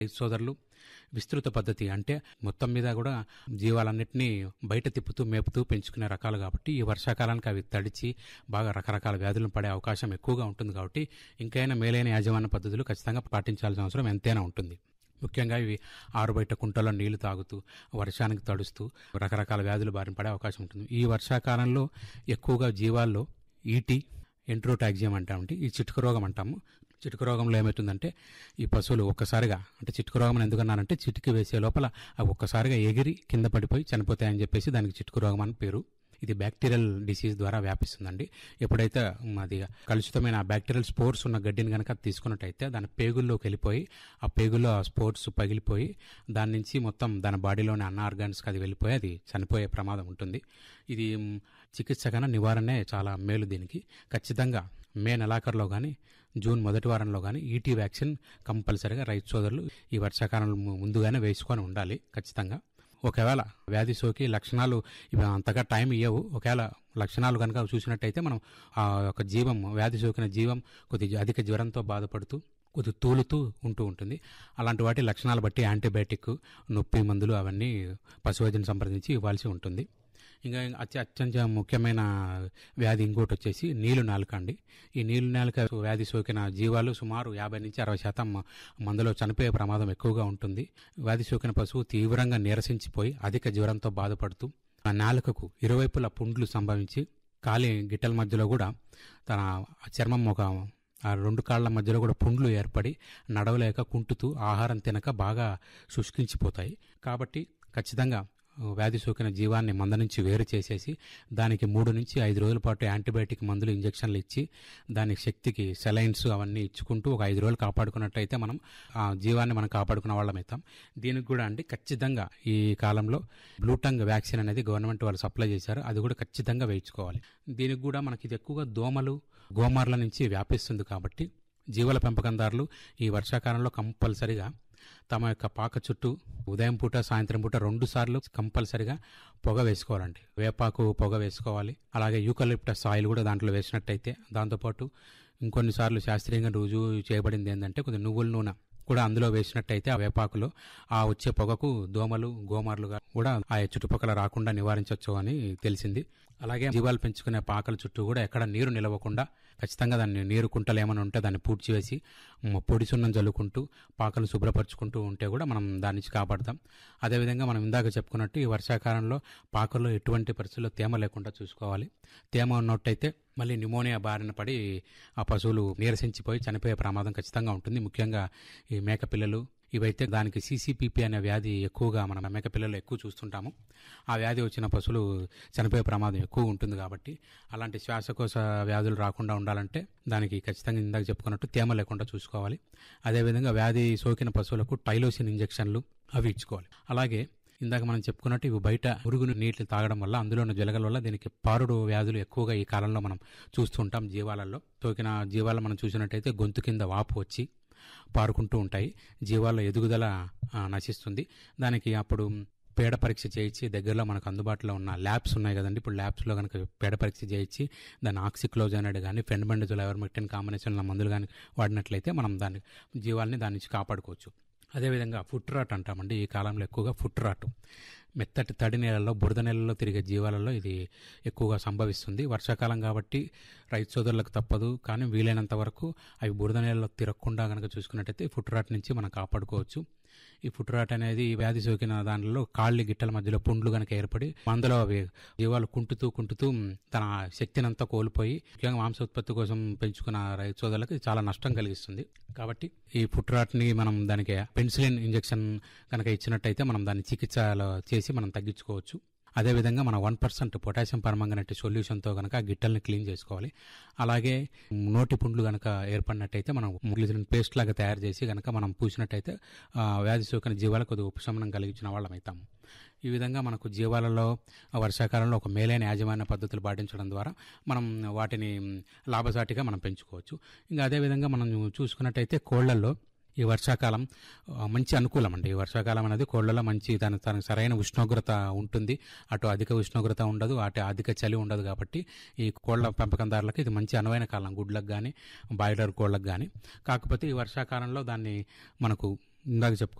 రైతు సోదరులు విస్తృత పద్ధతి అంటే మొత్తం మీద కూడా జీవాలన్నింటినీ బయట తిప్పుతూ మేపుతూ పెంచుకునే రకాలు కాబట్టి ఈ వర్షాకాలానికి అవి తడిచి బాగా రకరకాల వ్యాధులను పడే అవకాశం ఎక్కువగా ఉంటుంది కాబట్టి ఇంకైనా మేలైన యాజమాన్య పద్ధతులు ఖచ్చితంగా పాటించాల్సిన అవసరం ఎంతైనా ఉంటుంది ముఖ్యంగా ఇవి ఆరు బయట కుంటలో నీళ్లు తాగుతూ వర్షానికి తడుస్తూ రకరకాల వ్యాధులు బారిన పడే అవకాశం ఉంటుంది ఈ వర్షాకాలంలో ఎక్కువగా జీవాల్లో ఈటి ఎంట్రోటాక్సియం అంటామంటే ఈ చిటుక రోగం అంటాము చిటుక రోగంలో ఏమవుతుందంటే ఈ పశువులు ఒక్కసారిగా అంటే చిటుక రోగం అని ఎందుకన్నానంటే చిటికి వేసే లోపల అవి ఒక్కసారిగా ఎగిరి కింద పడిపోయి చనిపోతాయని చెప్పేసి దానికి చిటుక రోగం అని పేరు ఇది బ్యాక్టీరియల్ డిసీజ్ ద్వారా వ్యాపిస్తుందండి ఎప్పుడైతే అది కలుషితమైన బ్యాక్టీరియల్ స్పోర్స్ ఉన్న గడ్డిని కనుక తీసుకున్నట్టయితే దాని పేగుల్లోకి వెళ్ళిపోయి ఆ పేగుల్లో ఆ స్పోర్ట్స్ పగిలిపోయి దాని నుంచి మొత్తం దాని బాడీలోని అన్న ఆర్గాన్స్కి అది వెళ్ళిపోయి అది చనిపోయే ప్రమాదం ఉంటుంది ఇది మ్, చికిత్స కన్నా నివారణే చాలా మేలు దీనికి ఖచ్చితంగా మే నెలాఖరులో కానీ జూన్ మొదటి వారంలో కానీ ఈటీ వ్యాక్సిన్ కంపల్సరీగా రైతు సోదరులు ఈ వర్షాకాలం ముందుగానే వేసుకొని ఉండాలి ఖచ్చితంగా ఒకవేళ వ్యాధి సోకి లక్షణాలు ఇవి అంతగా టైం ఇవ్వవు ఒకవేళ లక్షణాలు కనుక చూసినట్టయితే మనం ఆ యొక్క జీవం వ్యాధి సోకిన జీవం కొద్దిగా అధిక జ్వరంతో బాధపడుతూ కొద్ది తూలుతూ ఉంటూ ఉంటుంది అలాంటి వాటి లక్షణాలు బట్టి యాంటీబయాటిక్ నొప్పి మందులు అవన్నీ పశువైద్యం సంప్రదించి ఇవ్వాల్సి ఉంటుంది ఇంకా అత్య అత్యంత ముఖ్యమైన వ్యాధి ఇంకోటి వచ్చేసి నీలు నాలుక అండి ఈ నీలు నాలుక వ్యాధి సోకిన జీవాలు సుమారు యాభై నుంచి అరవై శాతం మందులో చనిపోయే ప్రమాదం ఎక్కువగా ఉంటుంది వ్యాధి సోకిన పశువు తీవ్రంగా నీరసించిపోయి అధిక జ్వరంతో బాధపడుతూ ఆ నాలుకకు ఇరువైపులా పుండ్లు సంభవించి కాలి గిట్టల మధ్యలో కూడా తన చర్మం ఒక ఆ రెండు కాళ్ల మధ్యలో కూడా పుండ్లు ఏర్పడి నడవలేక కుంటుతూ ఆహారం తినక బాగా శుష్కించిపోతాయి కాబట్టి ఖచ్చితంగా వ్యాధి సోకిన జీవాన్ని మంద నుంచి వేరు చేసేసి దానికి మూడు నుంచి ఐదు రోజుల పాటు యాంటీబయాటిక్ మందులు ఇంజక్షన్లు ఇచ్చి దానికి శక్తికి సెలైన్స్ అవన్నీ ఇచ్చుకుంటూ ఒక ఐదు రోజులు కాపాడుకున్నట్టయితే మనం ఆ జీవాన్ని మనం కాపాడుకున్న వాళ్ళం అవుతాం దీనికి కూడా అండి ఖచ్చితంగా ఈ కాలంలో బ్లూటంగ్ వ్యాక్సిన్ అనేది గవర్నమెంట్ వాళ్ళు సప్లై చేశారు అది కూడా ఖచ్చితంగా వేయించుకోవాలి దీనికి కూడా మనకి ఇది ఎక్కువగా దోమలు గోమార్ల నుంచి వ్యాపిస్తుంది కాబట్టి జీవుల పెంపకందారులు ఈ వర్షాకాలంలో కంపల్సరిగా తమ యొక్క పాక చుట్టూ ఉదయం పూట సాయంత్రం పూట రెండు సార్లు కంపల్సరిగా పొగ వేసుకోవాలండి వేపాకు పొగ వేసుకోవాలి అలాగే యూకలిప్టస్ ఆయిల్ కూడా దాంట్లో వేసినట్టయితే దాంతోపాటు ఇంకొన్నిసార్లు శాస్త్రీయంగా రుజువు చేయబడింది ఏంటంటే కొద్దిగా నువ్వుల నూనె కూడా అందులో వేసినట్టయితే ఆ వేపాకులో ఆ వచ్చే పొగకు దోమలు గోమార్లుగా కూడా ఆ చుట్టుపక్కల రాకుండా నివారించవచ్చు అని తెలిసింది అలాగే జీవాలు పెంచుకునే పాకల చుట్టూ కూడా ఎక్కడ నీరు నిలవకుండా ఖచ్చితంగా దాన్ని నీరు కుంటలు ఏమైనా ఉంటే దాన్ని పూడ్చివేసి మ, పొడి సున్నం జల్లుకుంటూ పాకలు శుభ్రపరచుకుంటూ ఉంటే కూడా మనం దాని నుంచి కాపాడతాం అదేవిధంగా మనం ఇందాక చెప్పుకున్నట్టు ఈ వర్షాకాలంలో పాకల్లో ఎటువంటి పరిస్థితుల్లో తేమ లేకుండా చూసుకోవాలి తేమ ఉన్నట్టయితే మళ్ళీ న్యూమోనియా బారిన పడి ఆ పశువులు నీరసించిపోయి చనిపోయే ప్రమాదం ఖచ్చితంగా ఉంటుంది ముఖ్యంగా ఈ మేక పిల్లలు ఇవైతే దానికి సీసీపీపీ అనే వ్యాధి ఎక్కువగా మనం మేక పిల్లలు ఎక్కువ చూస్తుంటాము ఆ వ్యాధి వచ్చిన పశువులు చనిపోయే ప్రమాదం ఎక్కువ ఉంటుంది కాబట్టి అలాంటి శ్వాసకోశ వ్యాధులు రాకుండా ఉండాలంటే దానికి ఖచ్చితంగా ఇందాక చెప్పుకున్నట్టు తేమ లేకుండా చూసుకోవాలి అదేవిధంగా వ్యాధి సోకిన పశువులకు టైలోసిన్ ఇంజెక్షన్లు అవి ఇచ్చుకోవాలి అలాగే ఇందాక మనం చెప్పుకున్నట్టు ఇవి బయట మురుగును నీటిని తాగడం వల్ల అందులో ఉన్న జలగల వల్ల దీనికి పారుడు వ్యాధులు ఎక్కువగా ఈ కాలంలో మనం చూస్తుంటాం జీవాలలో సోకిన జీవాలు మనం చూసినట్టయితే గొంతు కింద వాపు వచ్చి పారుకుంటూ ఉంటాయి జీవాల ఎదుగుదల ఆ, నశిస్తుంది దానికి అప్పుడు పేడ పరీక్ష చేయించి దగ్గరలో మనకు అందుబాటులో ఉన్న ల్యాబ్స్ ఉన్నాయి కదండి ఇప్పుడు ల్యాబ్స్లో కనుక పేడ పరీక్ష చేయించి దాన్ని ఆక్సిక్లోజైనడ్ కానీ ఫెన్బండజోల్ ఎవర్మెక్టిన్ కాంబినేషన్ల మందులు కానీ వాడినట్లయితే మనం దాన్ని జీవాల్ని దాని నుంచి కాపాడుకోవచ్చు అదేవిధంగా ఫుట్ రాట్ అంటామండి ఈ కాలంలో ఎక్కువగా ఫుట్ రాట్ మెత్తటి తడి నేలల్లో బురద నేలల్లో తిరిగే జీవాలలో ఇది ఎక్కువగా సంభవిస్తుంది వర్షాకాలం కాబట్టి రైతు సోదరులకు తప్పదు కానీ వీలైనంత వరకు అవి బురద నేలలో తిరగకుండా కనుక చూసుకున్నట్టయితే ఫుట్ రాట్ నుంచి మనం కాపాడుకోవచ్చు ఈ ఫుట్ రాట్ అనేది ఈ వ్యాధి సోకిన దానిలో కాళ్ళి గిట్టల మధ్యలో పుండ్లు కనుక ఏర్పడి అందులో అవి జీవాలు కుంటుతూ కుంటుతూ తన శక్తిని అంతా కోల్పోయి ముఖ్యంగా మాంసోత్పత్తి కోసం పెంచుకున్న రైతు సోదరులకు ఇది చాలా నష్టం కలిగిస్తుంది కాబట్టి ఈ ఫుట్ రాట్ని మనం దానికి పెన్సిలిన్ ఇంజెక్షన్ కనుక ఇచ్చినట్టయితే మనం దాన్ని చికిత్సలో చేసి మనం తగ్గించుకోవచ్చు అదేవిధంగా మన వన్ పర్సెంట్ పొటాషియం పర్మంగనెట్ సొల్యూషన్తో కనుక గిట్టల్ని క్లీన్ చేసుకోవాలి అలాగే నోటి పుండ్లు కనుక ఏర్పడినట్టయితే మనం గ్లిజరిన్ పేస్ట్ లాగా తయారు చేసి కనుక మనం పూసినట్టయితే ఆ, వ్యాధి సోకిన జీవాలకు కొద్దిగా ఉపశమనం కలిగించిన వాళ్ళం అవుతాం ఈ విధంగా మనకు జీవాలలో ఆ వర్షాకాలంలో ఒక మేలైన యాజమాన్య పద్ధతులు పాటించడం ద్వారా మనం వాటిని లాభసాటిగా మనం పెంచుకోవచ్చు ఇంకా అదేవిధంగా మనం చూసుకున్నట్టయితే కోళ్లల్లో ఈ వర్షాకాలం ఆ, మంచి అనుకూలం అండి ఈ వర్షాకాలం అనేది కోళ్లలో మంచి దాని తనకు సరైన ఉష్ణోగ్రత ఉంటుంది అటు అధిక ఉష్ణోగ్రత ఉండదు అటు అధిక చలి ఉండదు కాబట్టి ఈ కోళ్ల పెంపకందారులకు ఇది మంచి అనువైన కాలం గుడ్లకు కానీ బాయిలర్ కోళ్ళకు కానీ కాకపోతే ఈ వర్షాకాలంలో దాన్ని మనకు ఇందాక చెప్పుకున్నాం